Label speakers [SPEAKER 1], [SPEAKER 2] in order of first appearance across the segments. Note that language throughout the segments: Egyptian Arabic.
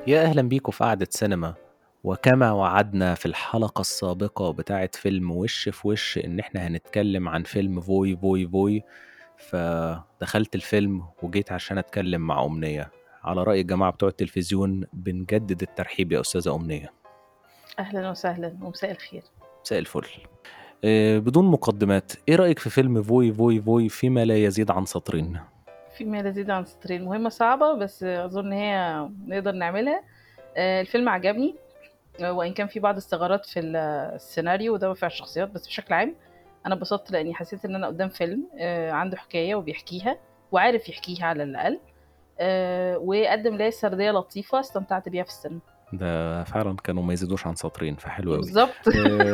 [SPEAKER 1] يا أهلا بيكم في قعدة سينما وكما وعدنا في الحلقة السابقة بتاعة فيلم وش في وش إن إحنا هنتكلم عن فيلم فوي فوي فوي فدخلت الفيلم وجيت عشان أتكلم مع أمنية على رأي الجماعة بتوع التلفزيون بنجدد الترحيب يا أستاذة أمنية
[SPEAKER 2] أهلا وسهلا ومساء الخير
[SPEAKER 1] مساء الفل آه، بدون مقدمات إيه رأيك في فيلم فوي فوي فوي فيما لا يزيد عن سطرين؟
[SPEAKER 2] فيما لا يزيد عن سطرين مهمة صعبة بس أظن هي نقدر نعملها آه، الفيلم عجبني آه، وإن كان في بعض الثغرات في السيناريو ودوافع الشخصيات بس بشكل عام أنا اتبسطت لأني حسيت إن أنا قدام فيلم آه، عنده حكاية وبيحكيها وعارف يحكيها على الأقل وقدم لي سردية لطيفة استمتعت بيها في السينما
[SPEAKER 1] ده فعلا كانوا ما يزيدوش عن سطرين فحلو قوي
[SPEAKER 2] بالظبط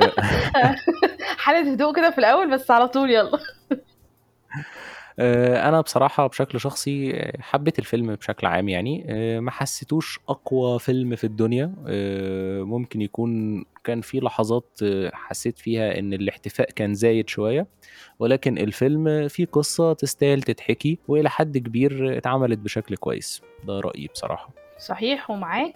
[SPEAKER 2] حالة هدوء كده في الأول بس على طول يلا
[SPEAKER 1] آه، انا بصراحه بشكل شخصي آه، حبيت الفيلم بشكل عام يعني آه، ما حسيتوش اقوى فيلم في الدنيا ممكن يكون كان في لحظات حسيت فيها ان الاحتفاء كان زايد شويه ولكن الفيلم فيه قصه تستاهل تتحكي والى حد كبير اتعملت بشكل كويس ده رايي بصراحه
[SPEAKER 2] صحيح ومعاك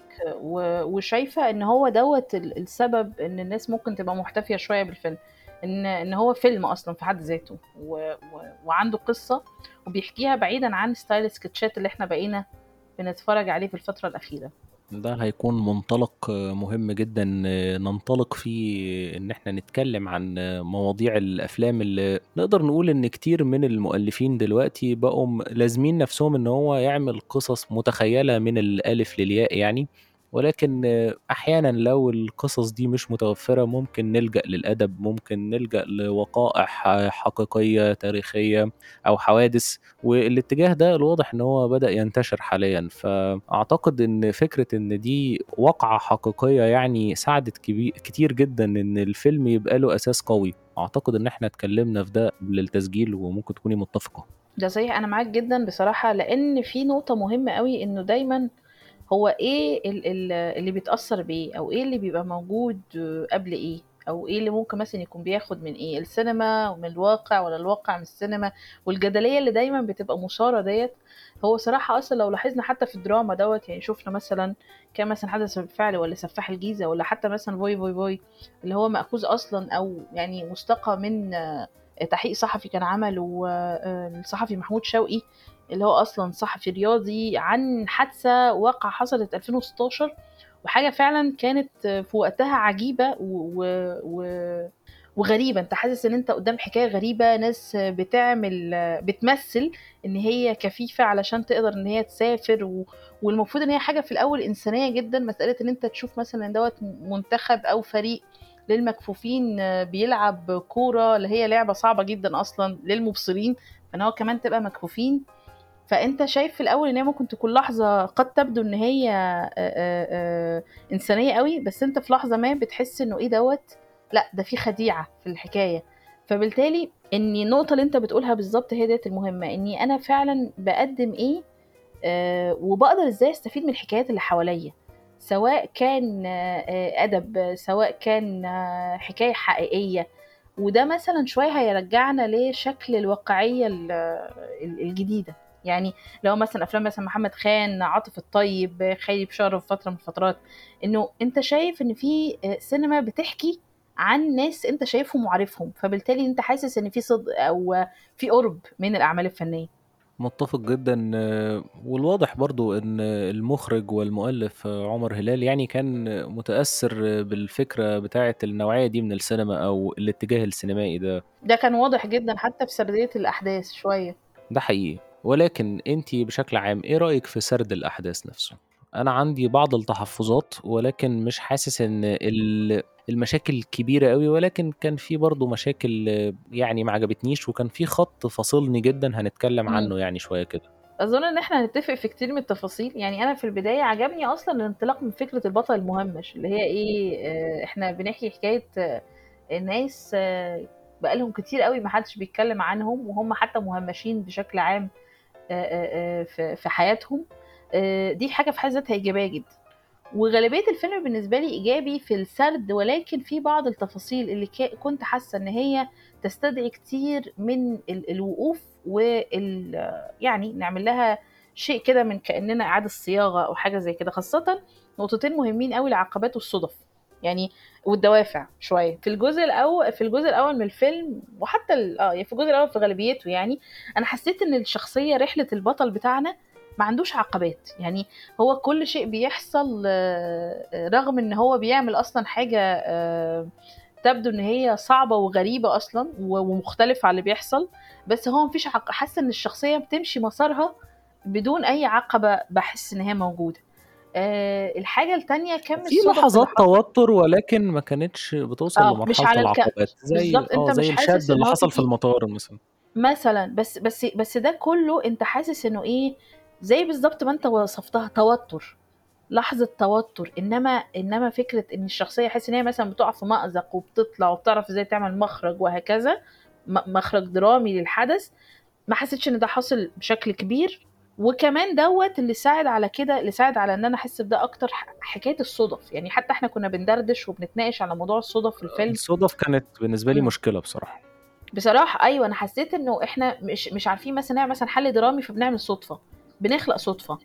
[SPEAKER 2] وشايفه ان هو دوت السبب ان الناس ممكن تبقى محتفيه شويه بالفيلم ان ان هو فيلم اصلا في حد ذاته و... و... وعنده قصه وبيحكيها بعيدا عن ستايل السكتشات اللي احنا بقينا بنتفرج عليه في الفتره الاخيره
[SPEAKER 1] ده هيكون منطلق مهم جدا ننطلق فيه ان احنا نتكلم عن مواضيع الافلام اللي نقدر نقول ان كتير من المؤلفين دلوقتي بقوا لازمين نفسهم ان هو يعمل قصص متخيله من الالف للياء يعني ولكن أحيانا لو القصص دي مش متوفرة ممكن نلجأ للأدب ممكن نلجأ لوقائع حقيقية تاريخية أو حوادث والاتجاه ده الواضح إن هو بدأ ينتشر حاليا فأعتقد إن فكرة إن دي واقعة حقيقية يعني ساعدت كتير جدا إن الفيلم يبقى له أساس قوي أعتقد إن إحنا اتكلمنا في ده للتسجيل وممكن تكوني متفقة
[SPEAKER 2] ده صحيح أنا معاك جدا بصراحة لأن في نقطة مهمة قوي إنه دايما هو إيه اللي بيتأثّر بإيه، أو إيه اللي بيبقى موجود قبل إيه، أو إيه اللي ممكن مثلًا يكون بياخد من إيه، السينما ومن الواقع ولا الواقع من السينما، والجدلية اللي دايمًا بتبقى مُثارة ديّة، هو صراحة أصلًا لو لاحظنا حتى في الدراما دوّة يعني شُفنا مثلًا كان مثلًا حدث بالفعل والّا سفاح الجيزة والّا حتى مثلًا فوي، فوي، فوي اللي هو مأخوذ أصلًا أو يعني مُستَقى من تحقيق صحفي كان عمله الصحفي محمود شوقي اللي هو اصلا صحفي رياضي عن حادثه واقع حصلت 2016 وحاجه فعلا كانت في وقتها عجيبه و... و... وغريبه انت حاسس ان انت قدام حكايه غريبه ناس بتعمل بتمثل ان هي كفيفه علشان تقدر ان هي تسافر و... والمفروض ان هي حاجه في الاول انسانيه جدا مساله ان انت تشوف مثلا دوت منتخب او فريق للمكفوفين بيلعب كوره اللي هي لعبه صعبه جدا اصلا للمبصرين فان هو كمان تبقى مكفوفين فانت شايف في الاول ان هي ممكن تكون لحظه قد تبدو ان هي انسانيه قوي بس انت في لحظه ما بتحس انه ايه دوت لا ده في خديعه في الحكايه فبالتالي ان النقطه اللي انت بتقولها بالظبط هي ديت المهمه اني انا فعلا بقدم ايه وبقدر ازاي استفيد من الحكايات اللي حواليا سواء كان ادب سواء كان حكايه حقيقيه وده مثلا شويه هيرجعنا لشكل الواقعيه الجديده يعني لو مثلا افلام مثلا محمد خان عاطف الطيب خالد بشاره في فتره من الفترات انه انت شايف ان في سينما بتحكي عن ناس انت شايفهم وعارفهم فبالتالي انت حاسس ان في صدق او في قرب من الاعمال الفنيه
[SPEAKER 1] متفق جدا والواضح برضو ان المخرج والمؤلف عمر هلال يعني كان متأثر بالفكرة بتاعة النوعية دي من السينما او الاتجاه السينمائي ده
[SPEAKER 2] ده كان واضح جدا حتى في سردية الاحداث شوية
[SPEAKER 1] ده حقيقي ولكن انت بشكل عام ايه رأيك في سرد الأحداث نفسه؟ أنا عندي بعض التحفظات ولكن مش حاسس إن المشاكل كبيرة قوي ولكن كان في برضه مشاكل يعني ما عجبتنيش وكان في خط فاصلني جدا هنتكلم عنه يعني شوية كده
[SPEAKER 2] اظن ان احنا هنتفق في كتير من التفاصيل يعني انا في البدايه عجبني اصلا الانطلاق من فكره البطل المهمش اللي هي ايه احنا بنحكي حكايه الناس بقالهم كتير قوي ما حدش بيتكلم عنهم وهم حتى مهمشين بشكل عام في حياتهم دي حاجه في حد ذاتها ايجابيه جدا وغالبيه الفيلم بالنسبه لي ايجابي في السرد ولكن في بعض التفاصيل اللي كنت حاسه ان هي تستدعي كتير من الوقوف وال يعني نعمل لها شيء كده من كاننا اعاده صياغه او حاجه زي كده خاصه نقطتين مهمين قوي العقبات والصدف يعني والدوافع شويه في الجزء الاول في الجزء الاول من الفيلم وحتى ال- اه يعني في الجزء الاول في غالبيته يعني انا حسيت ان الشخصيه رحله البطل بتاعنا ما عندوش عقبات يعني هو كل شيء بيحصل آه، آه، رغم ان هو بيعمل اصلا حاجه آه، تبدو ان هي صعبه وغريبه اصلا و- ومختلفه عن اللي بيحصل بس هو مفيش عق... حاسه ان الشخصيه بتمشي مسارها بدون اي عقبه بحس ان هي موجوده أه الحاجه التانية كم
[SPEAKER 1] في
[SPEAKER 2] الصدف اللي
[SPEAKER 1] لحظات
[SPEAKER 2] حصل
[SPEAKER 1] توتر ولكن ما كانتش بتوصل
[SPEAKER 2] اه مش
[SPEAKER 1] لمرحلة
[SPEAKER 2] على الك
[SPEAKER 1] العقبات زي
[SPEAKER 2] بالظبط
[SPEAKER 1] اه
[SPEAKER 2] انت
[SPEAKER 1] زي
[SPEAKER 2] مش حاسس
[SPEAKER 1] الشد
[SPEAKER 2] ان
[SPEAKER 1] اللي
[SPEAKER 2] هو
[SPEAKER 1] حصل في
[SPEAKER 2] في
[SPEAKER 1] المطار مثلا
[SPEAKER 2] مثلا بس بس بس ده كله انت حاسس انه ايه زي بالظبط ما انت وصفتها توتر لحظة توتر انما انما فكرة ان الشخصية حاسس ان هي مثلا بتقع في مأزق وبتطلع وبتعرف ازاي تعمل مخرج وهكذا م- مخرج درامي للحدث ما حسيتش ان ده حاصل بشكل كبير وكمان دوت اللي ساعد على كده اللي ساعد على ان انا احس بده اكتر ح- حكايه الصدف يعني حتى احنا كنا بندردش وبنتناقش على موضوع الصدف في الفيلم
[SPEAKER 1] الصدف كانت بالنسبة لي
[SPEAKER 2] مم.
[SPEAKER 1] مشكلة بصراحة
[SPEAKER 2] بصراحه ايوه انا حسيت انه احنا مش مش عارفين مثلا نعمل مثلا حل درامي فبنعمل صدفه بنخلق صدفه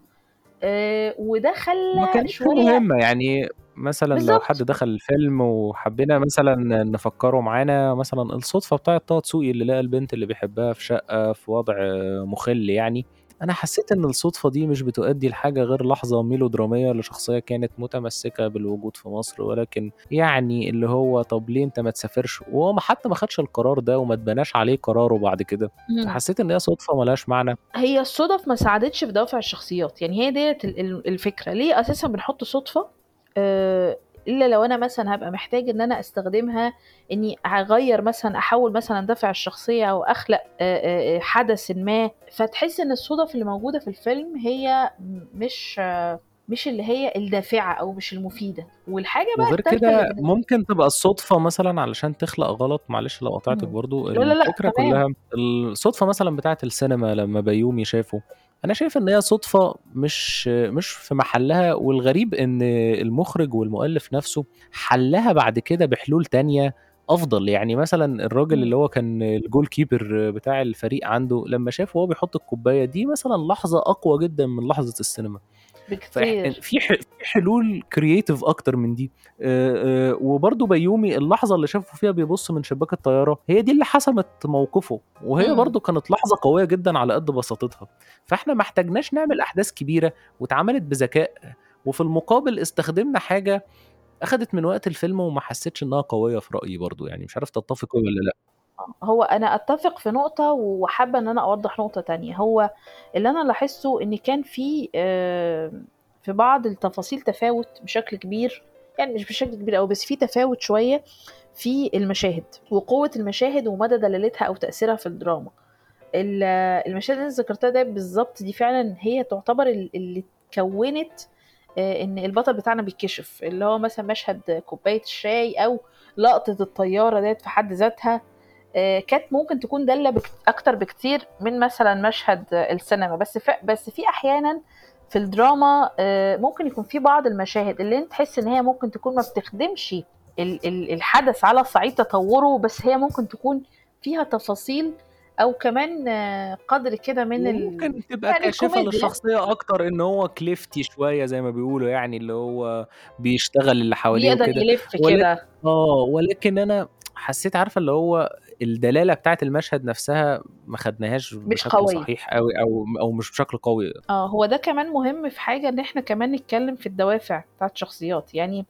[SPEAKER 2] أه وده
[SPEAKER 1] ما
[SPEAKER 2] خلى
[SPEAKER 1] كانتش
[SPEAKER 2] شويه
[SPEAKER 1] مهمة يعني مثلا لو حد
[SPEAKER 2] بالظبط
[SPEAKER 1] دخل الفيلم وحبينا مثلا نفكره معانا مثلا الصدفة بتاعت طه دسوقي اللي لقى البنت اللي بيحبها في شقة في وضع مخل يعني أنا حسيت إن الصدفة دي مش بتؤدي لحاجة غير لحظة ميلودرامية لشخصية كانت متمسكة بالوجود في مصر ولكن يعني اللي هو طب ليه أنت ما تسافرش وهو ما- حتى ما خدش القرار ده وما اتبناش عليه قراره بعد كده
[SPEAKER 2] مم.
[SPEAKER 1] فحسيت إن هي صدفة ملهاش معنى
[SPEAKER 2] هي الصدف ما ساعدتش في دوافع الشخصيات يعني هي ديت ال- ال- الفكره ليه اساسا بنحط صدفه آه، الا لو انا مثلا هبقى محتاج ان انا استخدمها اني اغير مثلا احول مثلا دافع الشخصيه او اخلق آه، آه، حدث ما فتحس ان الصدف اللي موجوده في الفيلم هي مش آه، مش اللي هي الدافعه او مش المفيده والحاجه بقى
[SPEAKER 1] وغير
[SPEAKER 2] التالتة اللي
[SPEAKER 1] كده
[SPEAKER 2] بالنسبه
[SPEAKER 1] ممكن تبقى الصدفة مثلا علشان تخلق غلط معلش لو قطعتك
[SPEAKER 2] مم.
[SPEAKER 1] برضو
[SPEAKER 2] لا لا لا
[SPEAKER 1] الفكرة
[SPEAKER 2] تمام
[SPEAKER 1] كلها الصدفة مثلا بتاعت السينما لما بيومي شافه أنا شايف إن هي صدفة مش مش في محلها والغريب إن المخرج والمؤلف نفسه حلها بعد كده بحلول تانية أفضل يعني مثلا الراجل
[SPEAKER 2] مم.
[SPEAKER 1] اللي هو كان الجول كيبر بتاع الفريق عنده لما شافه وهو بيحط الكوباية دي مثلا لحظة أقوى جدا من لحظة السينما
[SPEAKER 2] بكتير
[SPEAKER 1] ففي في حلول كرييتيف اكتر من دي آه، آه، وبرضه بيومي اللحظه اللي شافه فيها بيبص من شباك الطياره هي دي اللي حسمت موقفه وهي
[SPEAKER 2] مم.
[SPEAKER 1] برضه كانت لحظه قويه جدا على قد بساطتها فاحنا ما احتاجناش نعمل احداث كبيره واتعملت بذكاء وفي المقابل استخدمنا حاجه اخدت من وقت الفيلم وما حسيتش انها قويه في رايي برضه يعني مش عارف تتفق ولا لا
[SPEAKER 2] هو انا اتفق في نقطة وحابة ان انا اوضح نقطة تانية هو اللي انا لاحظته ان كان في آه، في بعض التفاصيل تفاوت بشكل كبير يعني مش بشكل كبير أوي بس في تفاوت شوية في المشاهد وقوة المشاهد ومدى دلالتها او تأثيرها في الدراما ال- المشاهد اللي أنا ذكرتها ده بالظبط دي فعلا هي تعتبر ال- اللي كونت آه، ان البطل بتاعنا بيتكشف اللي هو مثلا مشهد كوباية الشاي او لقطة الطيارة ديت في حد ذاتها آه، كانت ممكن تكون دالة بك- اكتر بكتير من مثلا مشهد آه، السينما بس ف... بس في احيانا في الدراما آه، ممكن يكون في بعض المشاهد اللي انت تحس ان هي ممكن تكون ما بتخدمش ال- ال- الحدث على صعيد تطوره بس هي ممكن تكون فيها تفاصيل او كمان آه، قدر كده من ال...
[SPEAKER 1] وممكن تبقى
[SPEAKER 2] يعني
[SPEAKER 1] كاشفة
[SPEAKER 2] الكوميديا
[SPEAKER 1] للشخصية أكتر إن هو كليفتي شوية زي ما بيقولوا يعني اللي هو بيشتغل اللي حواليه
[SPEAKER 2] بيقدر
[SPEAKER 1] وكده
[SPEAKER 2] يلف
[SPEAKER 1] ولكن
[SPEAKER 2] كده
[SPEAKER 1] اه ولكن أنا حسيت عارفة اللي هو الدلالة بتاعت المشهد نفسها ما خدناهاش
[SPEAKER 2] مش
[SPEAKER 1] بشكل
[SPEAKER 2] قوية
[SPEAKER 1] صحيح أوي أو أو مش بشكل قوي
[SPEAKER 2] اه هو ده كمان مهم في حاجة ان احنا كمان نتكلم في الدوافع بتاعت شخصيات يعني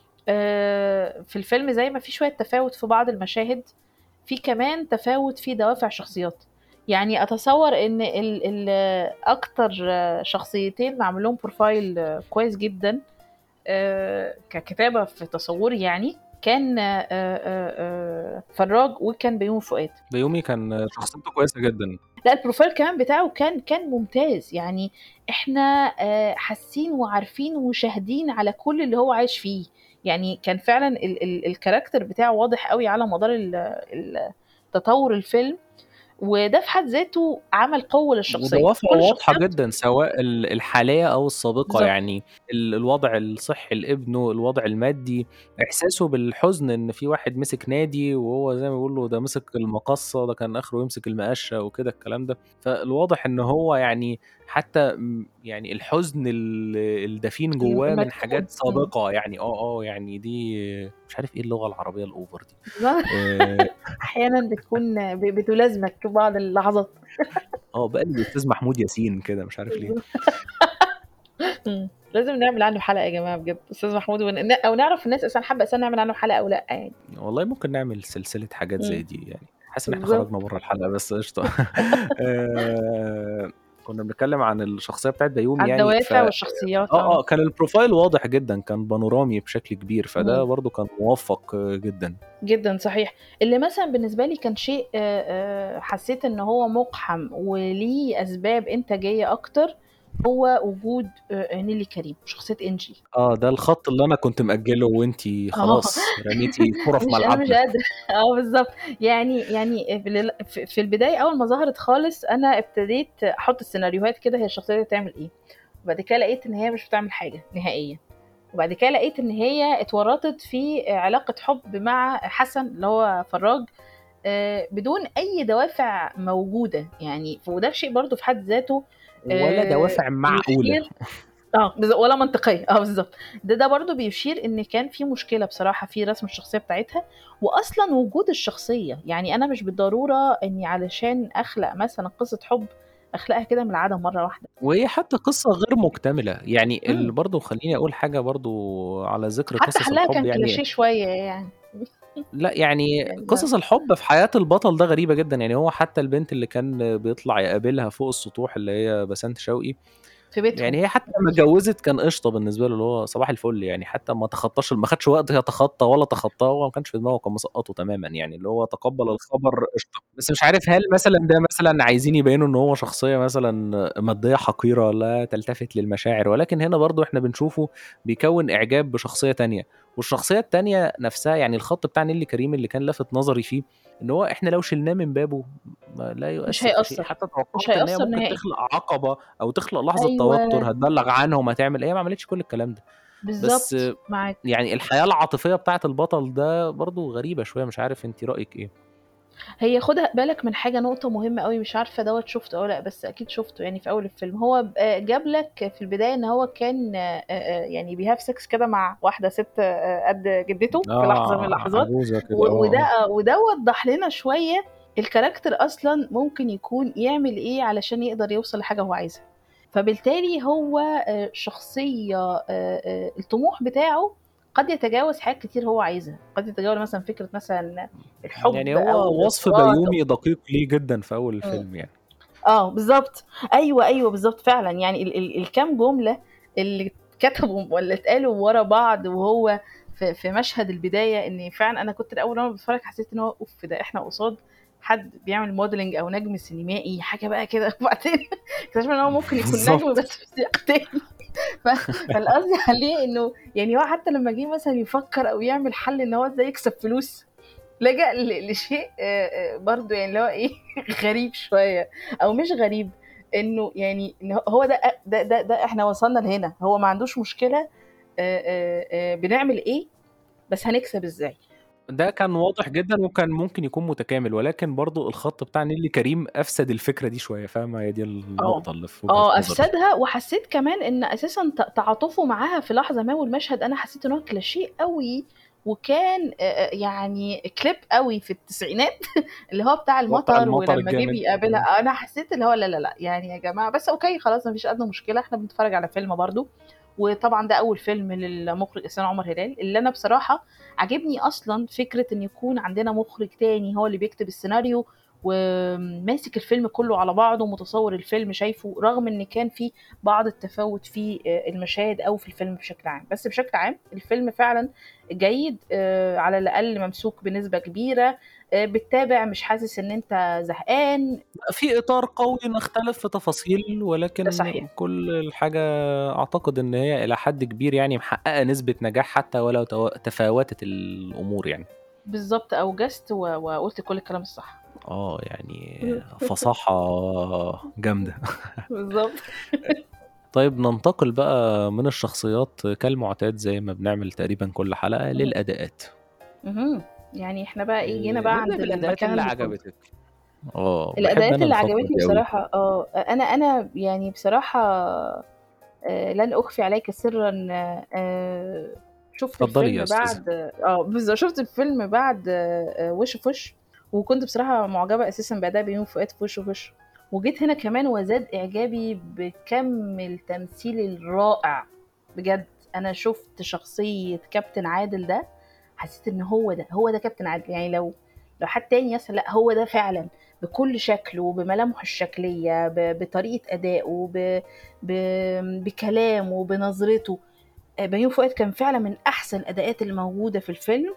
[SPEAKER 2] آه، في الفيلم زي ما في شوية تفاوت في بعض المشاهد في كمان تفاوت في دوافع شخصيات يعني اتصور ان ال ال اكتر شخصيتين معمول لهم بروفايل كويس جدا آه، ككتابة في تصوري يعني كان آه، آه، آه، فراج وكان بيومي فؤاد
[SPEAKER 1] بيومي كان شخصيته كويسة جدا
[SPEAKER 2] لا البروفايل كمان بتاعه كان كان ممتاز يعني احنا آه، حاسين وعارفين وشاهدين على كل اللي هو عايش فيه يعني كان فعلا ال ال الكاركتر بتاعه واضح قوي على مدار ال- ال- تطور الفيلم وده في حد ذاته عمل قوة للشخصية
[SPEAKER 1] ودوافعه
[SPEAKER 2] كل
[SPEAKER 1] واضحة
[SPEAKER 2] الشخصيات
[SPEAKER 1] جدا سواء ال- الحالية أو السابقة
[SPEAKER 2] بالظبط
[SPEAKER 1] يعني ال- الوضع الصحي لابنه الوضع المادي إحساسه بالحزن إن في واحد مسك نادي وهو زي ما بيقولوا ده مسك المقصة ده كان آخره يمسك المقشة وكده الكلام ده فالواضح إن هو يعني حتى م يعني الحزن ال الدفين
[SPEAKER 2] الم
[SPEAKER 1] جوّاه من
[SPEAKER 2] المدفون،
[SPEAKER 1] حاجات
[SPEAKER 2] إمم.
[SPEAKER 1] سابقة يعني آه، آه، يعني دي مش عارف إيه اللغة العربية الأوفر دي
[SPEAKER 2] بالضبط
[SPEAKER 1] آآ
[SPEAKER 2] أحيانًا بتكون ب بتلازمك بعض اللحظات.
[SPEAKER 1] آه، بقلب الأستاذ محمود ياسين كده مش عارف ليه.
[SPEAKER 2] بالضبط إمم، لازم نعمل عنه حلقة يا جماعة بجد، أستاذ محمود ون ن أو نعرف الناس أصلًا حابة أصلًا نعمل عنه حلقة أو لأ يعني.
[SPEAKER 1] والله ممكن نعمل سلسلة حاجات زي
[SPEAKER 2] إمم.
[SPEAKER 1] دي يعني، حاسس إن إحنا
[SPEAKER 2] بالضبط.
[SPEAKER 1] خرجنا برّه الحلقة بس قشطة آآ، كنا بنتكلم عن الشخصية بتاعة بيومي
[SPEAKER 2] على
[SPEAKER 1] يعني ف
[SPEAKER 2] الدوافع
[SPEAKER 1] آه،
[SPEAKER 2] والشخصيات، آه.
[SPEAKER 1] آه، كان الprofile واضح جدًا، كان بانورامي بشكل كبير، فده
[SPEAKER 2] إمم.
[SPEAKER 1] برضه كان موفّق جدًا.
[SPEAKER 2] جدًا صحيح، اللي مثلًا بالنسبة لي كان شيء آآ، آآ، حسيت إن هو مُقحَم وليه أسباب إنتاجية أكتر، هو وجود آآ، نيللي كريم، شخصية إنجي.
[SPEAKER 1] آه، ده الخط اللي أنا كنت مأجله وأنتِ
[SPEAKER 2] آه،
[SPEAKER 1] خلاص رميتِ كورة في
[SPEAKER 2] مش أنا مش
[SPEAKER 1] ملعبنا.
[SPEAKER 2] قادرة آه بالضبط، يعني يعني في ال ف في البداية أول ما ظهرت خالص أنا ابتديت أحط السيناريوهات كده هي الشخصية دي هتعمل إيه، وبعد كده لقيت إن هي مش بتعمل حاجة نهائيًا، وبعد كده لقيت إن هي اتورطت في علاقة حب مع حسن اللي هو فراج آآ، بدون أي دوافع موجودة يعني، وده شيء برضه في حد ذاته
[SPEAKER 1] ولا
[SPEAKER 2] آآ،
[SPEAKER 1] دوافع معقولة.
[SPEAKER 2] يشير آه، بالض ولا منطقية، آه بالضبط، ده ده برضه بيشير إن كان في مشكلة بصراحة في رسم الشخصية بتاعتها، وأصلًا وجود الشخصية، يعني أنا مش بالضرورة إني علشان أخلق مثلًا قصة حب أخلقها كده من العدم مرة واحدة.
[SPEAKER 1] وهي حتى قصة غير مكتملة، يعني ال
[SPEAKER 2] إمم.
[SPEAKER 1] برضه خلّيني أقول حاجة برضه على ذكر
[SPEAKER 2] حتى
[SPEAKER 1] قصص
[SPEAKER 2] حلها
[SPEAKER 1] الحب
[SPEAKER 2] كان
[SPEAKER 1] يعني
[SPEAKER 2] كليشيه شوية يعني.
[SPEAKER 1] لأ، يعني
[SPEAKER 2] يعني آه.
[SPEAKER 1] قصص الحب في حياة البطل ده غريبة جدًا، يعني هو حتى البنت اللي كان بيطلع يقابلها فوق السطوح اللي هي بسنت شوقي،
[SPEAKER 2] في بيتهم.
[SPEAKER 1] يعني هي حتى لمّا اتجوزت كان قشطة بالنسبة له، اللي هو صباح الفل يعني، حتى ما تخطاش ما خدش وقت يتخطى ولا تخطاه، هو ما كانش في دماغه كان مسقطه تمامًا يعني، اللي هو تقبل الخبر قشطة، بس مش عارف هل مثلًا ده مثلًا عايزين يبينوا إن هو شخصية مثلًا مادية حقيرة لا تلتفت للمشاعر، ولكن هنا برضه إحنا بنشوفه بيكوّن إعجاب بشخصية تانية، والشخصية التانية نفسها يعني الخط بتاع نيللي كريم اللي كان لافت نظري فيه، إن هو إحنا لو شِلناه من بابه ما لا
[SPEAKER 2] مش
[SPEAKER 1] يؤثر في شيء،
[SPEAKER 2] هيأثّر،
[SPEAKER 1] حتى
[SPEAKER 2] مش
[SPEAKER 1] توقعت إن هي
[SPEAKER 2] هيأثّر
[SPEAKER 1] ممكن
[SPEAKER 2] نهائي.
[SPEAKER 1] تخلق عقبة أو تخلق لحظة توتر،
[SPEAKER 2] أيوه.
[SPEAKER 1] هتبلّغ عنهم، هتعمل هي ما عملتش كل الكلام ده، بس
[SPEAKER 2] بالضبط، معاك.
[SPEAKER 1] يعني الحياة العاطفية بتاعة البطل ده برضه غريبة شوية، مش عارف أنتِ رأيِك إيه؟
[SPEAKER 2] هي خُد بالك من حاجة نقطة مهمة أوي مش عارفة دوّة شُفته أو لأ، بس أكيد شُفته يعني في أول الفيلم، هو ب جاب لك في البداية إن هو كان آآ، آآ، يعني بيhave sex كده مع واحدة سِت آآ، قد جدته في لحظة من
[SPEAKER 1] آه،
[SPEAKER 2] اللحظات،
[SPEAKER 1] عجوزة كده،
[SPEAKER 2] و
[SPEAKER 1] آه،
[SPEAKER 2] وده
[SPEAKER 1] آه.
[SPEAKER 2] آه، وده وضّح لنا شوية الcharacter أصلًا ممكن يكون يعمل إيه علشان يقدر يوصل لحاجة هو عايزها، فبالتالي هو آآ، شخصية آآ، آآ، الطموح بتاعه قد يتجاوز حاجات كتير هو عايزها، قد يتجاوز مثلًا فكرة مثلًا
[SPEAKER 1] يعني
[SPEAKER 2] الحب أو
[SPEAKER 1] هو وصف
[SPEAKER 2] الارتباط أو
[SPEAKER 1] بيومي دقيق ليه جدًا في أول
[SPEAKER 2] إمم.
[SPEAKER 1] الفيلم يعني.
[SPEAKER 2] آه، بالضبط، أيوه، أيوه، بالضبط فعلًا، يعني ال ال الكام جملة اللي اتكتبوا والّا اتقالوا ورا بعض وهو في في مشهد البداية، إن فعلًا أنا كنت الأول وأنا باتفرّج حسيت إن هو أوف! ده إحنا قصاد حد بيعمل modeling أو نجم سينمائي حاجة بقى كده، وبعدين اكتشفنا إن هو ممكن يكون نجم
[SPEAKER 1] بالضبط.
[SPEAKER 2] بس في سياق تاني ف فالقصد عليه إنه يعني هو حتى لمّا جه مثلًا يفكّر أو يعمل حل إن هو إزاي يكسب فلوس، لجأ ل لشيء آآ، آآ، برضه يعني اللي هو إيه غريب شوية أو مش غريب، إنه يعني إن هو ده أ ده ده ده إحنا وصلنا لهنا، هو ما عندوش مشكلة آآ، آآ، آآ، بنعمل إيه، بس هنكسب إزاي.
[SPEAKER 1] ده كان واضح جدًا وكان ممكن يكون متكامل، ولكن برضه الخط بتاع نيللي كريم أفسد الفكرة دي شوية، فاهمة؟ هي دي
[SPEAKER 2] آه،
[SPEAKER 1] النقطة اللي في وجهة
[SPEAKER 2] آه،
[SPEAKER 1] نظري.
[SPEAKER 2] أفسدها وحسيت كمان إن أساسًا ت تعاطفه معاها في لحظة ما والمشهد أنا حسيت إن هو كليشيه أوي، وكان آآ، آآ، يعني clip أوي في التسعينات اللي هو بتاع
[SPEAKER 1] اللي هو بتاع
[SPEAKER 2] المطر
[SPEAKER 1] المطر
[SPEAKER 2] ولمّا جه
[SPEAKER 1] الجامد.
[SPEAKER 2] بيقابلها، أنا حسيت اللي هو لا، لا، لأ، يعني يا جماعة بس أوكي خلاص ما فيش أدنى مشكلة، إحنا بنتفرّج على فيلم برضه، وطبعًا ده أول فيلم للمخرج إحسان عمر هلال، اللي أنا بصراحة عاجبني أصلًا فكرة إن يكون عندنا مخرج تاني هو اللي بيكتب السيناريو، وماسك الفيلم كلّه على بعضه، متصوّر الفيلم شايفه، رغم إن كان في بعض التفاوت في آآ، المشاهد أو في الفيلم بشكل عام، بس بشكل عام الفيلم فعلًا جيد آآ، على الأقل ممسوك بنسبة كبيرة، آآ، بتتابع مش حاسس إن أنت زهقان.
[SPEAKER 1] في إطار قوي نختلف في تفاصيل،
[SPEAKER 2] ده
[SPEAKER 1] ولكن
[SPEAKER 2] صحيح.
[SPEAKER 1] كل الحاجة أعتقد إن هي إلى حد كبير يعني محققة نسبة نجاح حتى ولو تو تفاوتت الأمور يعني.
[SPEAKER 2] بالضبط، أوجزت و وقُلت كل الكلام الصح.
[SPEAKER 1] آه، يعني فصاحة جامدة.
[SPEAKER 2] بالضبط.
[SPEAKER 1] طيب ننتقل بقى من الشخصيات كالمعتاد زي ما بنعمل تقريبًا كل حلقة
[SPEAKER 2] اهم.
[SPEAKER 1] للأداءات.
[SPEAKER 2] اهم، يعني إحنا بقى إيه، جينا
[SPEAKER 1] آآ،
[SPEAKER 2] بقى
[SPEAKER 1] نبدأ
[SPEAKER 2] عند
[SPEAKER 1] بالأداءات
[SPEAKER 2] المكان
[SPEAKER 1] اللي
[SPEAKER 2] المفضل.
[SPEAKER 1] عجبتِك. اه بحب
[SPEAKER 2] الأداءات
[SPEAKER 1] انا
[SPEAKER 2] اللي
[SPEAKER 1] الفترة
[SPEAKER 2] عجبتني
[SPEAKER 1] دي قوي
[SPEAKER 2] بصراحة اه أنا أنا يعني بصراحة آه، لن أخفي عليك سرا آه، شفت
[SPEAKER 1] اتفضلي يا
[SPEAKER 2] الفيلم
[SPEAKER 1] استاذة
[SPEAKER 2] بعد اه بالظبط شفت الفيلم بعد آه، آه، وش في وش وكنت بصراحة معجبة أساسا بأداء بيومي فؤاد في وش في وش وجيت هنا كمان وزاد إعجابي بكم التمثيل الرائع بجد أنا شفت شخصية كابتن عادل ده حسيت إن هو ده هو ده كابتن عادل يعني لو لو حد تاني يسأل لا هو ده فعلا بكل شكله بملامحه الشكلية ب- بطريقة أدائه ب... ب... بكلامه بنظرته آه، بيومي فؤاد كان فعلا من أحسن الأداءات اللي موجودة في الفيلم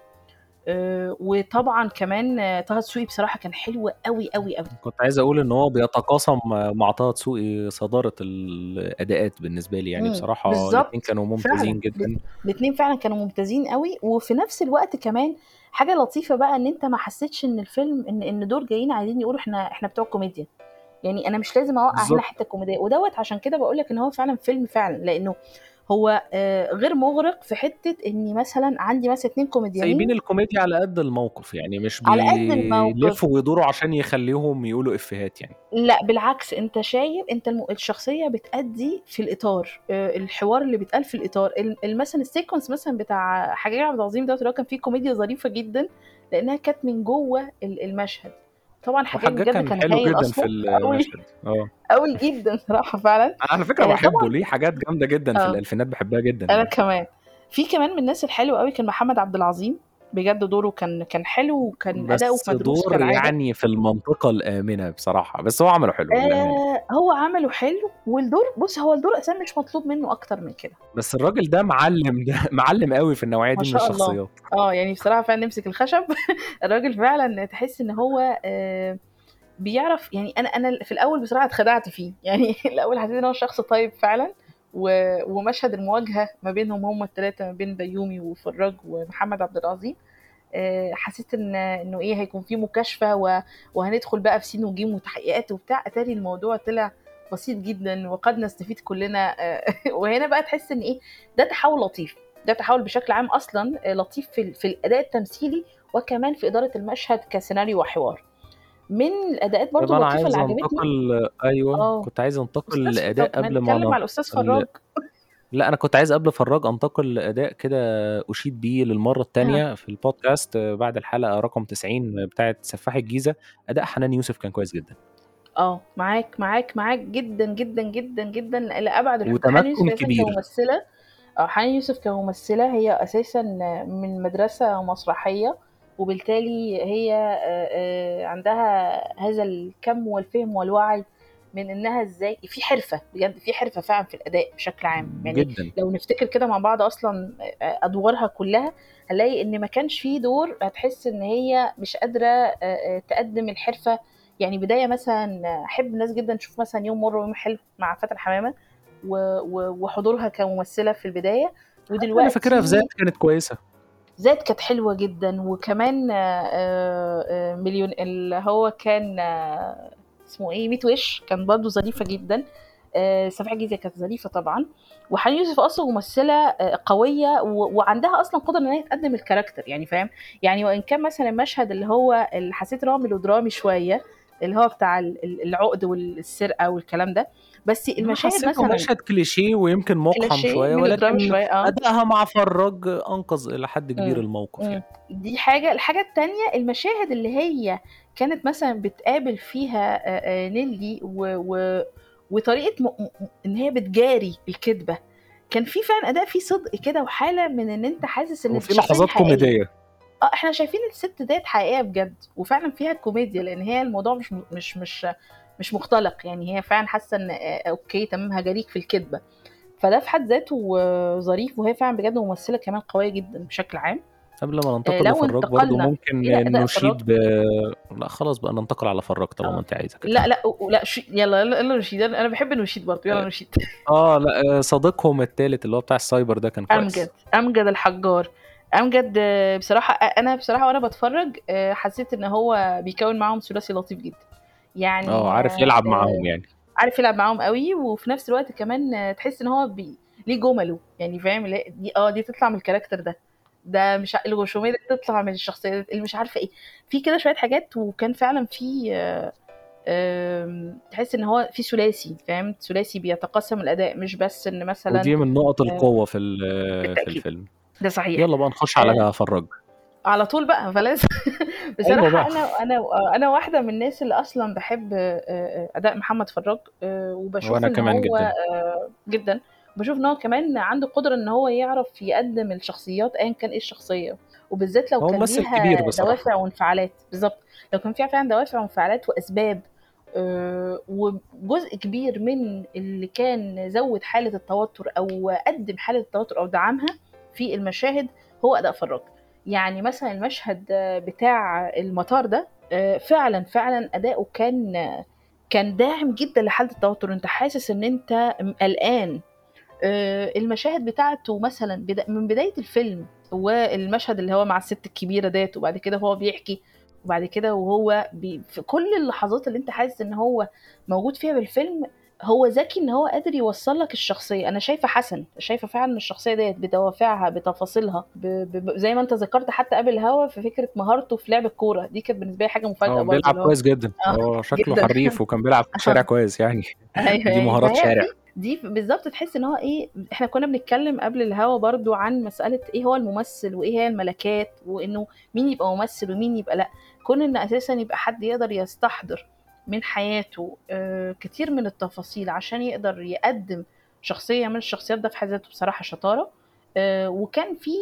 [SPEAKER 2] آه، وطبعا كمان آه، طه دسوقي بصراحة كان حلو قوي قوي قوي
[SPEAKER 1] كنت عايز اقول ان هو بيتقاسم مع طه دسوقي صدارة الاداءات بالنسبة لي يعني
[SPEAKER 2] امم
[SPEAKER 1] بصراحة الاتنين
[SPEAKER 2] بالظبط
[SPEAKER 1] كانوا
[SPEAKER 2] فعلا
[SPEAKER 1] ممتازين جدا
[SPEAKER 2] الاثنين فعلا كانوا ممتازين قوي وفي نفس الوقت كمان حاجة لطيفة بقى ان انت ما حسيتش ان الفيلم ان ان دول جايين عايزين يقولوا احنا احنا بتوع كوميديا يعني انا مش لازم اوقع هنا
[SPEAKER 1] بالظبط
[SPEAKER 2] حته كوميديه ودوت عشان كده بقول لك ان هو فعلا فيلم فعلا لانه هو آه، غير مغرق في حته اني مثلا عندي مثلا اتنين
[SPEAKER 1] سايبين
[SPEAKER 2] كوميديانين
[SPEAKER 1] الكوميديا على قد الموقف يعني مش
[SPEAKER 2] على قد الموقف
[SPEAKER 1] بيلفوا ويدوروا عشان يخليهم يقولوا افيهات يعني
[SPEAKER 2] لا بالعكس انت شايف انت الم... الشخصيه بتأدي في الاطار آه، الحوار اللي بيتقال في الاطار ال- ال- مثلا السيكونس مثلا بتاع حجاج عبد العظيم دوت اللي هو كان فيه كوميديا ظريفه جدا لانها كانت من جوه ال- المشهد طبعا حجاج
[SPEAKER 1] وحجاج
[SPEAKER 2] بجد
[SPEAKER 1] كان
[SPEAKER 2] كان
[SPEAKER 1] حلو
[SPEAKER 2] هايل
[SPEAKER 1] جدا في
[SPEAKER 2] اصلا قوي
[SPEAKER 1] المشهد اه
[SPEAKER 2] قوي جدا صراحه فعلا
[SPEAKER 1] انا على فكرة
[SPEAKER 2] آه،
[SPEAKER 1] بحبه
[SPEAKER 2] طبعا
[SPEAKER 1] ليه حاجات جامدة جدا في
[SPEAKER 2] اه
[SPEAKER 1] الالفينات بحبها جدا
[SPEAKER 2] انا
[SPEAKER 1] يعني
[SPEAKER 2] كمان في كمان من الناس الحلوه قوي كان محمد عبد العظيم بجد دوره كان كان حلو وكان اداؤه
[SPEAKER 1] بس
[SPEAKER 2] مدروس
[SPEAKER 1] دور
[SPEAKER 2] كالعاده
[SPEAKER 1] يعني في المنطقة الآمنة بصراحة بس هو عمله حلو للأمانة
[SPEAKER 2] آه هو عمله حلو والدور بص هو الدور اساسا مش مطلوب منه اكتر من كده
[SPEAKER 1] بس الراجل ده معلم ده معلم قوي في النوعية
[SPEAKER 2] ما
[SPEAKER 1] دي من
[SPEAKER 2] شاء الله
[SPEAKER 1] الشخصيات
[SPEAKER 2] اه يعني بصراحه فعلا نمسك الخشب الراجل فعلا تحس ان هو آه بيعرف يعني انا انا في الاول بصراحه اتخدعت فيه يعني الاول حسيت ان هو شخص طيب فعلا و... ومشهد المواجهه ما بينهم هم الثلاثه ما بين بيومي وفراج ومحمد عبد العظيم آه، حسيت ان انه ايه هيكون في مكاشفه و... وهندخل بقى في سين وجيم وتحقيقات وبتاع اتاري الموضوع طلع بسيط جدا وقد نستفيد كلنا آه، وهنا بقى تحس ان ايه ده تحول لطيف ده تحول بشكل عام اصلا آه، لطيف في, في الاداء التمثيلي وكمان في اداره المشهد كسيناريو وحوار من الاداءات
[SPEAKER 1] طيب
[SPEAKER 2] برضو
[SPEAKER 1] أنا
[SPEAKER 2] اللطيفه
[SPEAKER 1] عايز
[SPEAKER 2] اللي عجبتني
[SPEAKER 1] أنتقل أيوه
[SPEAKER 2] اه
[SPEAKER 1] كنت عايز أنتقل
[SPEAKER 2] استاذ
[SPEAKER 1] لأداء
[SPEAKER 2] طب ما
[SPEAKER 1] قبل ما
[SPEAKER 2] نتكلم
[SPEAKER 1] ننتقل
[SPEAKER 2] على الاستاذ فراج
[SPEAKER 1] لا أنا كنت عايز قبل فراج أنتقل لأداء كده أشيد بيه للمرة
[SPEAKER 2] ها
[SPEAKER 1] التانية في البودكاست بعد الحلقة رقم 90 بتاعة سفاح الجيزة أداء حنان يوسف كان كويس جدا
[SPEAKER 2] اه معاك معاك معاك جدا جدا جدا جدا لأبعد الحدود حنان يوسف
[SPEAKER 1] وتمكن
[SPEAKER 2] اساسا
[SPEAKER 1] كبير
[SPEAKER 2] كممثلة اه حنان يوسف كممثلة هي اساسا من مدرسة مسرحية وبالتالي هي آه، آه، عندها هذا الكم والفهم والوعي من انها ازاي في حرفة بجد في حرفة فعلا في الاداء بشكل عام يعني
[SPEAKER 1] جدا
[SPEAKER 2] لو نفتكر كده مع بعض اصلا آه، ادوارها كلها هنلاقي ان ما كانش في دور هتحس ان هي مش قادرة آه، آه، تقدم الحرفة يعني بداية مثلا احب الناس جدا تشوف مثلا يوم مر ويوم حلو مع فاتن حمامة و- و- وحضورها كممثلة في البداية
[SPEAKER 1] أنا فاكرها في ذات
[SPEAKER 2] ودلوقتي
[SPEAKER 1] كانت كويسة
[SPEAKER 2] ذات كانت حلوة جدا وكمان آه، آه، آه، مليون اللي هو كان آه، اسمه ايه ميت وش كان برضه ظريفة جدا آه، سفاح الجيزة كانت ظريفة طبعا وحنين يوسف اصلا ممثلة آه، قوية و- وعندها اصلا قدرة ان هي تقدم الكاركتر يعني فاهم يعني وان كان مثلا المشهد اللي هو اللي حسيت ان هو ميلودرامي شوية اللي هو بتاع ال- ال- العقد والسرقة والكلام ده بس
[SPEAKER 1] أنا
[SPEAKER 2] المشاهد
[SPEAKER 1] حسيته
[SPEAKER 2] مثلا
[SPEAKER 1] مشهد كليشيه ويمكن مقحم
[SPEAKER 2] كلاشيه
[SPEAKER 1] شوية
[SPEAKER 2] ميلودرامي
[SPEAKER 1] ولكن
[SPEAKER 2] شوية اه
[SPEAKER 1] أدائها مع فراج أنقذ إلى حد كبير
[SPEAKER 2] مم.
[SPEAKER 1] الموقف
[SPEAKER 2] مم.
[SPEAKER 1] يعني
[SPEAKER 2] دي حاجة الحاجة التانية المشاهد اللي هي كانت مثلا بتقابل فيها آه، آه، نيلي و... و... وطريقة م... م- ان هي بتجاري الكذبة كان في فعلا اداء فيه صدق كده وحالة من ان انت حاسس ان
[SPEAKER 1] وفي
[SPEAKER 2] الشخصية دي
[SPEAKER 1] لحظات
[SPEAKER 2] حقيقية
[SPEAKER 1] كوميدية
[SPEAKER 2] اه احنا شايفين الست ديت حقيقية بجد وفعلا فيها كوميديا لان هي الموضوع مش مش مش مش مختلق يعني هي فعلا حاسة ان آه، اوكي تمام هجاريك في الكذبة فده في حد ذاته آه، ظريف وهي فعلا بجد ممثلة كمان قوية جدا بشكل عام
[SPEAKER 1] قبل ما
[SPEAKER 2] آه،
[SPEAKER 1] ننتقل
[SPEAKER 2] لو
[SPEAKER 1] لفراج برضو
[SPEAKER 2] انتقلنا
[SPEAKER 1] ممكن
[SPEAKER 2] الى اداء فراج
[SPEAKER 1] نشيد ب لا خلاص بقى ننتقل على فراج طالما
[SPEAKER 2] اه
[SPEAKER 1] انت عايزه كده
[SPEAKER 2] لا لا لا شي... يلا يلا يلا نشيد انا أنا بحب نشيد برضه يلا نشيد
[SPEAKER 1] اه لا آه، صديقهم التالت اللي هو بتاع السايبر ده كان
[SPEAKER 2] امجد
[SPEAKER 1] كويس
[SPEAKER 2] امجد الحجار امجد آه، بصراحه آه، انا بصراحه وانا بتفرج آه، حسيت ان هو بيكون معاهم ثلاثي لطيف جدا يعني
[SPEAKER 1] اه عارف
[SPEAKER 2] آه،
[SPEAKER 1] يلعب
[SPEAKER 2] آه،
[SPEAKER 1] معاهم يعني
[SPEAKER 2] عارف يلعب معاهم قوي وفي نفس الوقت كمان آه، تحس ان هو بي... ليه جمله يعني فاهم لا- دي اه دي تطلع من الكاركتر ده ده مش ع- الغشوميه اللي بتطلع من الشخصيه اللي مش عارفه ايه في كده شويه حاجات وكان فعلا في آه، آم، تحس ان هو في ثلاثي فاهم ثلاثي بيتقسم الاداء مش بس ان مثلا
[SPEAKER 1] ودي من نقط
[SPEAKER 2] آه،
[SPEAKER 1] القوة في ال- في
[SPEAKER 2] بالتاكيد
[SPEAKER 1] الفيلم
[SPEAKER 2] ده صحيح
[SPEAKER 1] يلا بقى نخش
[SPEAKER 2] آه،
[SPEAKER 1] على فرج
[SPEAKER 2] على طول بقى فلازم
[SPEAKER 1] ايوه بقى
[SPEAKER 2] بصراحة أنا أنا أنا واحدة من الناس اللي أصلا بحب آه، آه، أداء محمد فراج آه، وبشوف
[SPEAKER 1] وانا
[SPEAKER 2] إن
[SPEAKER 1] كمان
[SPEAKER 2] هو
[SPEAKER 1] جدا
[SPEAKER 2] آه، جدا بشوف إن هو كمان عنده قدرة إن هو يعرف يقدم الشخصيات أيا كان إيه الشخصية وبالذات لو
[SPEAKER 1] هو
[SPEAKER 2] كان
[SPEAKER 1] ممثل
[SPEAKER 2] ليها
[SPEAKER 1] كبير بصراحة
[SPEAKER 2] دوافع وانفعالات بالظبط لو كان فيها فعلا دوافع وانفعالات وأسباب آه، وجزء كبير من اللي كان زود حالة التوتر أو قدم حالة التوتر أو دعمها في المشاهد هو أداء فراج يعني مثلا المشهد آه، بتاع المطار ده آه، فعلا فعلا أداؤه كان آه، كان داعم جدا لحالة التوتر انت حاسس ان انت م- قلقان آه، المشاهد بتاعته مثلا بدا من بداية الفيلم والمشهد اللي هو مع الست الكبيرة ديت وبعد كده هو بيحكي وبعد كده وهو بي في كل اللحظات اللي انت حاسس ان هو موجود فيها بالفيلم هو ذكي ان هو قادر يوصل لك الشخصيه انا شايفه حسن شايفه فعلا الشخصيه ديت بدوافعها بتفاصيلها ب... ب... ب- زي ما انت ذكرت حتى قبل الهوا في فكره مهارته في لعب الكوره دي كانت بالنسبه لي حاجه مفاجاه
[SPEAKER 1] هو
[SPEAKER 2] برضه
[SPEAKER 1] بيلعب
[SPEAKER 2] اللي هو
[SPEAKER 1] كويس جدا
[SPEAKER 2] اه
[SPEAKER 1] هو شكله
[SPEAKER 2] جدا
[SPEAKER 1] حريف وكان بيلعب في الشارع
[SPEAKER 2] اه
[SPEAKER 1] كويس يعني
[SPEAKER 2] ايوه
[SPEAKER 1] دي
[SPEAKER 2] يعني
[SPEAKER 1] مهارات
[SPEAKER 2] فهي
[SPEAKER 1] شارع
[SPEAKER 2] دي دي بالظبط تحس ان هو ايه احنا كنا بنتكلم قبل الهوا برضو عن مسألة ايه هو الممثل وايه هي الملكات وانه مين يبقى ممثل ومين يبقى لا كون ان اساسا يبقى حد يقدر يستحضر من حياته آه، كتير من التفاصيل عشان يقدر يقدم شخصية من الشخصيات ده في حد ذاته بصراحة شطارة آه، وكان في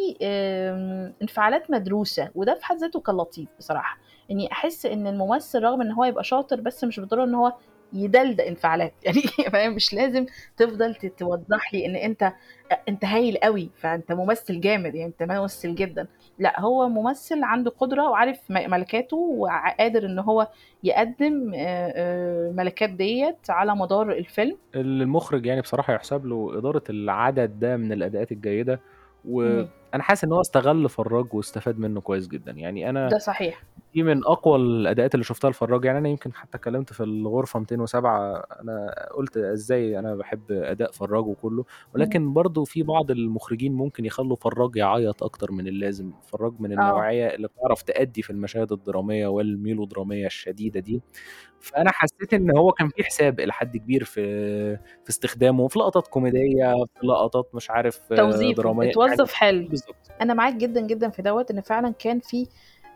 [SPEAKER 2] آم، انفعالات مدروسة وده في حد ذاته كان لطيف بصراحة اني احس ان الممثل رغم ان هو يبقى شاطر بس مش بالضرورة ان هو يدلدق انفعالات يعني فاهم مش لازم تفضل ت- توضح لي ان انت انت هايل قوي فانت ممثل جامد يعني انت ممثل جدا لا هو ممثل عنده قدرة وعارف م- ملكاته وقادر ان هو يقدم آه، آه، ملكات ديت على مدار الفيلم
[SPEAKER 1] المخرج يعني بصراحة يحسب له إدارة العدد ده من الأداءات الجيدة
[SPEAKER 2] مم.
[SPEAKER 1] وأنا حاسس إن هو استغل فراج واستفاد منه كويس جدا يعني أنا
[SPEAKER 2] ده صحيح
[SPEAKER 1] دي من اقوى الاداءات اللي شفتها لفراج يعني انا يمكن حتى اتكلمت في الغرفه 207 انا قلت ازاي انا بحب اداء فراج وكله
[SPEAKER 2] مم.
[SPEAKER 1] ولكن برضو في بعض المخرجين ممكن يخلوا فراج يعيط اكتر من اللازم فراج من
[SPEAKER 2] اه
[SPEAKER 1] النوعيه اللي بتعرف تأدي في المشاهد الدراميه والميلودراميه الشديده دي فانا حسيت ان هو كان في حساب الى حد كبير في في استخدامه في لقطات كوميديه في لقطات مش عارف آه،
[SPEAKER 2] توظيفه
[SPEAKER 1] دراميه يعني
[SPEAKER 2] اتوظف حلو
[SPEAKER 1] بالظبط
[SPEAKER 2] انا معاك جدا جدا في دوت ان فعلا كان في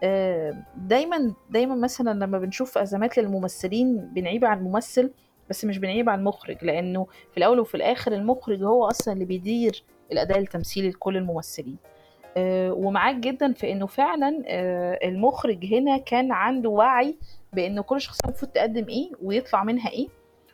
[SPEAKER 2] آه، دايما دايما مثلا لما بنشوف ازمات للممثلين بنعيب على الممثل بس مش بنعيب على المخرج لانه في الاول وفي الاخر المخرج هو اصلا اللي بيدير الاداء التمثيلي لكل الممثلين آه، ومعاك جدا في انه فعلا آه، المخرج هنا كان عنده وعي بانه كل شخصيه المفروض تقدم ايه ويطلع منها ايه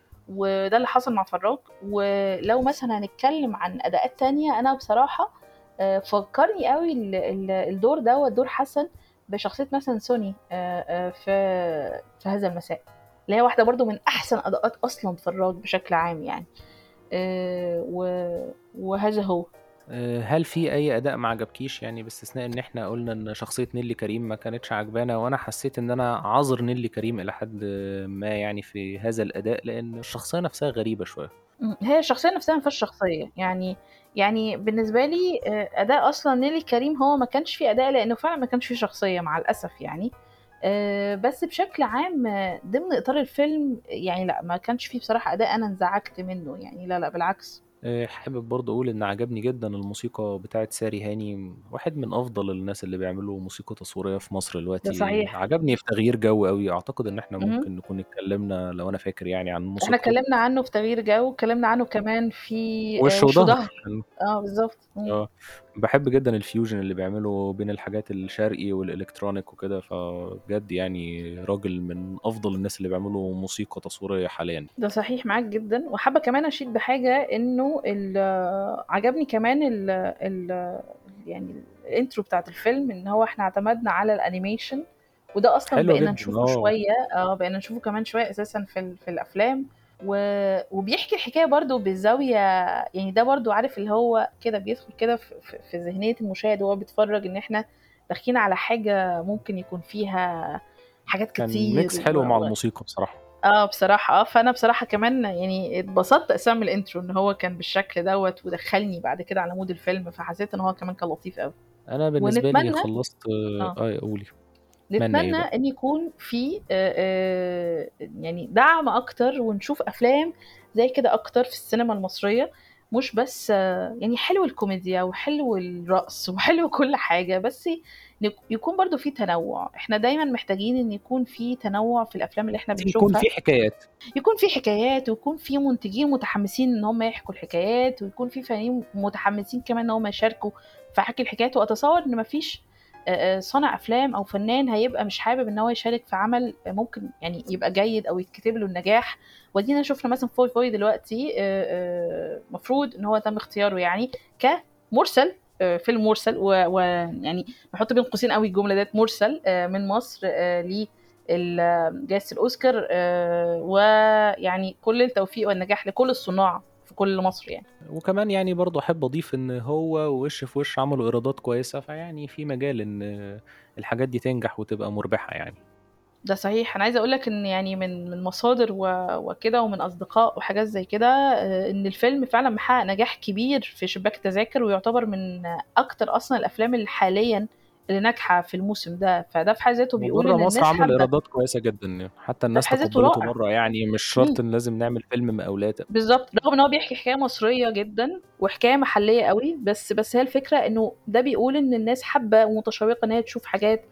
[SPEAKER 2] وده اللي حصل مع فراج ولو مثلا هنتكلم عن اداءات تانية انا بصراحه آه، فكرني قوي ال- ال- الدور دوت دور حسن بشخصيه مثلا سوني آه، آه، في في هذا المساء اللي هي واحده برضو من احسن اداءات اصلا فراج بشكل عام يعني آه، و- وهذا هو
[SPEAKER 1] آه، هل في اي اداء ما عجبكيش يعني باستثناء ان احنا قلنا ان شخصية نيلي كريم ما كانتش عجبانا وانا حسيت ان انا عذر نيلي كريم الى حد ما يعني في هذا الاداء لان الشخصية نفسها غريبة شوية
[SPEAKER 2] مم. هي الشخصية نفسها ما فيهاش شخصية يعني يعني بالنسبة لي آه، أداء أصلا نيلي كريم هو ما كانش فيه أداء لأنه فعلا ما كانش فيه شخصية مع الأسف يعني آه، بس بشكل عام آه، ضمن إطار الفيلم يعني لا ما كانش فيه بصراحة أداء أنا انزعجت منه يعني لا لا بالعكس
[SPEAKER 1] آه، حابب برضه اقول ان عجبني جدا الموسيقى بتاعت ساري هاني واحد من افضل الناس اللي بيعملوا موسيقى تصويرية في مصر
[SPEAKER 2] ده
[SPEAKER 1] دلوقتي
[SPEAKER 2] صحيح
[SPEAKER 1] عجبني في تغيير جو قوي اعتقد ان احنا
[SPEAKER 2] مهم.
[SPEAKER 1] ممكن نكون اتكلمنا لو انا فاكر يعني عن
[SPEAKER 2] احنا
[SPEAKER 1] موسيقته
[SPEAKER 2] اتكلمنا عنه في تغيير جو اتكلمنا عنه كمان في آه،
[SPEAKER 1] وش
[SPEAKER 2] وش
[SPEAKER 1] وظهر
[SPEAKER 2] وظهر
[SPEAKER 1] كان
[SPEAKER 2] اه بالظبط مم.
[SPEAKER 1] اه بحب جدا الفيوجن اللي بيعمله بين الحاجات الشرقي والالكترونيك وكده فبجد يعني راجل من افضل الناس اللي بيعملوا موسيقى تصويرية حاليا
[SPEAKER 2] ده صحيح معاك جدا وحابة كمان أشيد بحاجة إنه ال- عجبني كمان ال ال يعني الانترو بتاعت الفيلم إن هو إحنا اعتمدنا على الأنيميشن وده أصلا
[SPEAKER 1] حلو
[SPEAKER 2] بقينا
[SPEAKER 1] جدا
[SPEAKER 2] نشوفه
[SPEAKER 1] اه
[SPEAKER 2] شوية اه بقينا نشوفه كمان شوية أساسا في, ال- في الأفلام و... وبيحكي الحكاية برضو بزاوية يعني ده برضو عارف اللي هو كده بيدخل كده في, في, في ذهنية المشاهد وهو بيتفرج إن إحنا داخلين على حاجة ممكن يكون فيها حاجات
[SPEAKER 1] كان
[SPEAKER 2] كتير
[SPEAKER 1] ميكس حلو
[SPEAKER 2] و...
[SPEAKER 1] مع
[SPEAKER 2] و...
[SPEAKER 1] الموسيقى بصراحة
[SPEAKER 2] اه بصراحة اه فانا بصراحة كمان يعني اتبسطت اساسا من الانترو ان هو كان بالشكل دوت ودخلني بعد كده على مود الفيلم فحسيت ان هو كمان كان لطيف قوي
[SPEAKER 1] أنا بالنسبة لي
[SPEAKER 2] ونتمنى
[SPEAKER 1] خلّصت
[SPEAKER 2] آه.
[SPEAKER 1] آه قولي. أتمنى إيه
[SPEAKER 2] نتمنى
[SPEAKER 1] بقى؟
[SPEAKER 2] إن يكون في آآ آآ يعني دعم أكتر ونشوف أفلام زي كده أكتر في السينما المصرية، مش بس يعني حلو الكوميديا وحلو الرقص وحلو كل حاجة، بس نك يكون برضه في تنوُّع، إحنا دايمًا محتاجين إن يكون في تنوُّع في الأفلام اللي إحنا
[SPEAKER 1] يكون
[SPEAKER 2] بنشوفها.
[SPEAKER 1] في حكايات.
[SPEAKER 2] يكون في حكايات ويكون في مُنتجين متحمّسين إن هم يحكوا الحكايات ويكون في فنانين متحمّسين كمان إن هم يشاركوا في حَكي الحكايات وأتصوّر إن ما فيش آآ آآ صانع أفلام أو فنان هيبقى مش حابب إن هو يشارك في عمل ممكن يعني يبقى جيد أو يتكتب له النجاح، وأدينا شُفنا مثلًا فوي فوي دلوقتي آآ آآ المفروض إن هو تم اختياره يعني كمُرسَل آآ فيلم مُرسَل و ويعني باحُط بين قوسين أوي الجملة ديّة مُرسَل آآ من مصر آآ ل ال جايزة الأوسكار آآ ويعني كل التوفيق والنجاح لكل الصُّناع في كل مصر يعني.
[SPEAKER 1] وكمان يعني برضه أحب أضيف إن هو ووِش في وِش عملوا إيرادات كويسة، فيعني في مجال إن الحاجات دي تنجح وتبقى مُربحة يعني.
[SPEAKER 2] ده صحيح، أنا عايزة أقول لك إن يعني من من مصادر و وكده ومن أصدقاء وحاجات زي كده آآ إن الفيلم فعلًا محقق نجاح كبير في شباك التذاكر ويعتبر من أكتر أصلًا الأفلام اللي حاليًا اللي ناجحة في الموسم ده، فده في حد ذاته بيقول
[SPEAKER 1] وبرّه
[SPEAKER 2] إن
[SPEAKER 1] مصر
[SPEAKER 2] الناس
[SPEAKER 1] عمل
[SPEAKER 2] حابة.
[SPEAKER 1] إيرادات كويسة جدًا، حتى
[SPEAKER 2] ده في
[SPEAKER 1] الناس
[SPEAKER 2] حد ذاته
[SPEAKER 1] تقبّلته
[SPEAKER 2] رائع.
[SPEAKER 1] برّه يعني مش
[SPEAKER 2] إمم.
[SPEAKER 1] شرط إن لازم نعمل فيلم مقاولات.
[SPEAKER 2] بالضبط، رغم إن هو بيحكي حكاية مصرية جدًا وحكاية محلية أوي، بس بس هي الفكرة إنه ده بيقول إن الناس حابة ومتشوّقة إن هي تشوف حاجات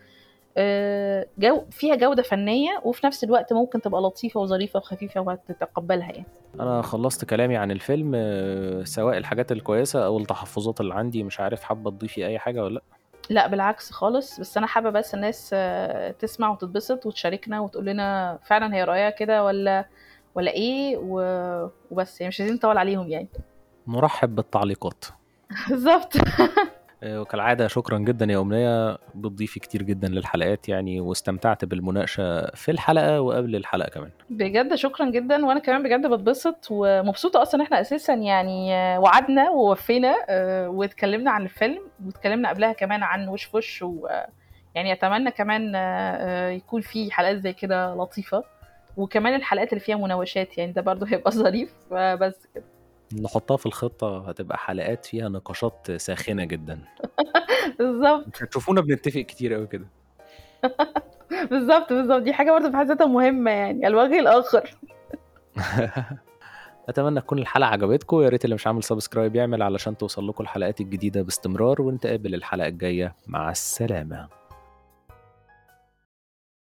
[SPEAKER 2] آآ جو فيها جودة فنية وفي نفس الوقت ممكن تبقى لطيفة وظريفة وخفيفة وهتتقبّلها يعني.
[SPEAKER 1] أنا خلّصت كلامي عن الفيلم سواء الحاجات الكويسة أو التحفُّظات اللي عندي، مش عارف حابة تضيفي أي حاجة والّا لأ؟
[SPEAKER 2] لأ بالعكس خالص، بس أنا حابة بس الناس تسمع وتتبسط وتشاركنا وتقول لنا فعلًا هي رأيها كده والّا والّا إيه و وبس، يعني مش عايزين نطوّل عليهم يعني.
[SPEAKER 1] نُرحّب بالتعليقات.
[SPEAKER 2] بالضبط.
[SPEAKER 1] آآ وكالعادة شكرًا جدًا يا أمنية، بتضيفي كتير جدًا للحلقات يعني واستمتعت بالمناقشة في الحلقة وقبل الحلقة كمان.
[SPEAKER 2] بجد شكرًا جدًا، وأنا كمان بجد باتبسط ومبسوطة أصلًا إن إحنا أساسًا يعني وعدنا ووفّينا آآ واتكلّمنا عن الفيلم واتكلّمنا قبلها كمان عن وِش في وِش ويعني أتمنى كمان آآ يكون في حلقات زي كده لطيفة وكمان الحلقات اللي فيها مناوشات يعني ده برضه هيبقى ظريف، فبس كده.
[SPEAKER 1] نحطها في الخطة هتبقى حلقات فيها نقاشات ساخنة جدًا.
[SPEAKER 2] بالضبط.
[SPEAKER 1] مش هتشوفونا بنتّفق كتير أوي كده.
[SPEAKER 2] بالضبط، بالضبط، دي حاجة برضه في حد ذاتها مهمة يعني، الوجه الآخر.
[SPEAKER 1] أتمنى تكون الحلقة عجبتكم، ويا ريت اللي مش عامل subscribe يعمل علشان توصل لكم الحلقات الجديدة باستمرار، ونتقابل الحلقة الجاية، مع السلامة.